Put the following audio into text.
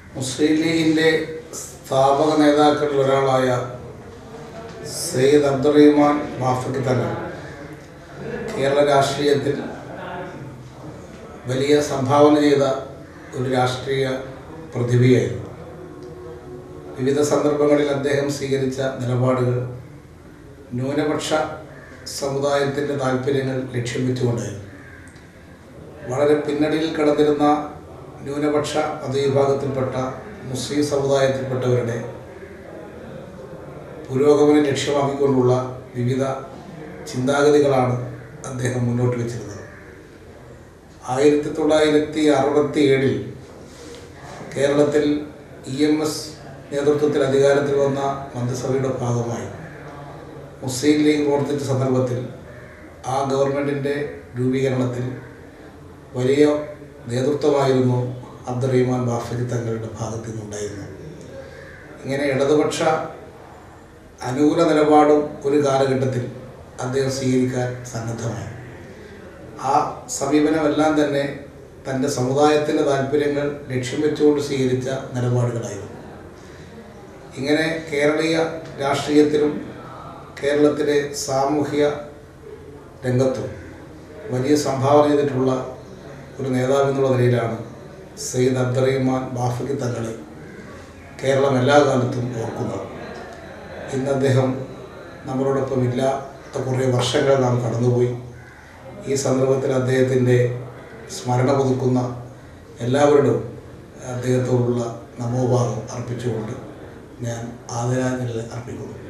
മുസ്ലിം ലീഗിൻ്റെ സ്ഥാപക നേതാക്കളിൽ ഒരാളായ സെയ്ദ് അബ്ദുറഹിമാൻ മാഫിക്ക് തന്നെ കേരള രാഷ്ട്രീയത്തിൽ വലിയ സംഭാവന ചെയ്ത ഒരു രാഷ്ട്രീയ പ്രതിഭയായിരുന്നു വിവിധ സന്ദർഭങ്ങളിൽ അദ്ദേഹം സ്വീകരിച്ച നിലപാടുകൾ ന്യൂനപക്ഷ സമുദായത്തിൻ്റെ താല്പര്യങ്ങൾ ലക്ഷ്യം വെച്ചുകൊണ്ടായിരുന്നു വളരെ പിന്നണിയിൽ കിടന്നിരുന്ന ന്യൂനപക്ഷ മതവിഭാഗത്തിൽപ്പെട്ട മുസ്ലിം സമുദായത്തിൽപ്പെട്ടവരുടെ പുരോഗമനം ലക്ഷ്യമാക്കിക്കൊണ്ടുള്ള വിവിധ ചിന്താഗതികളാണ് അദ്ദേഹം മുന്നോട്ട് വെച്ചിരുന്നത് ആയിരത്തി തൊള്ളായിരത്തി അറുപത്തി ഏഴിൽ കേരളത്തിൽ ഇ എം എസ് നേതൃത്വത്തിൽ അധികാരത്തിൽ വന്ന മന്ത്രിസഭയുടെ ഭാഗമായി മുസ്ലിം ലീഗ് പ്രവർത്തിച്ച സന്ദർഭത്തിൽ ആ ഗവൺമെൻറ്റിൻ്റെ രൂപീകരണത്തിൽ വലിയ നേതൃത്വമായിരുന്നു അബ്ദുറഹിമാൻ ബാഫരി തങ്ങളുടെ ഭാഗത്തു നിന്നുണ്ടായിരുന്നു ഇങ്ങനെ ഇടതുപക്ഷ അനുകൂല നിലപാടും ഒരു കാലഘട്ടത്തിൽ അദ്ദേഹം സ്വീകരിക്കാൻ സന്നദ്ധമായി ആ സമീപനമെല്ലാം തന്നെ തൻ്റെ സമുദായത്തിൻ്റെ താല്പര്യങ്ങൾ ലക്ഷ്യം വെച്ചുകൊണ്ട് സ്വീകരിച്ച നിലപാടുകളായിരുന്നു ഇങ്ങനെ കേരളീയ രാഷ്ട്രീയത്തിലും കേരളത്തിലെ സാമൂഹിക രംഗത്തും വലിയ സംഭാവന ചെയ്തിട്ടുള്ള ഒരു നേതാവ് എന്നുള്ള നിലയിലാണ് സയ്യിദ് അബ്ദുറഹിമാൻ ബാഫിക്ക് തങ്ങളെ കേരളം എല്ലാ കാലത്തും ഓർക്കുന്നത് ഇന്ന് അദ്ദേഹം നമ്മളോടൊപ്പം ഇല്ലാത്ത കുറേ വർഷങ്ങൾ നാം കടന്നുപോയി ഈ സന്ദർഭത്തിൽ അദ്ദേഹത്തിൻ്റെ സ്മരണ പുതുക്കുന്ന എല്ലാവരോടും അദ്ദേഹത്തോടുള്ള നമോഭാവം അർപ്പിച്ചുകൊണ്ട് ഞാൻ ആദരാഞ്ജലി അർപ്പിക്കുന്നു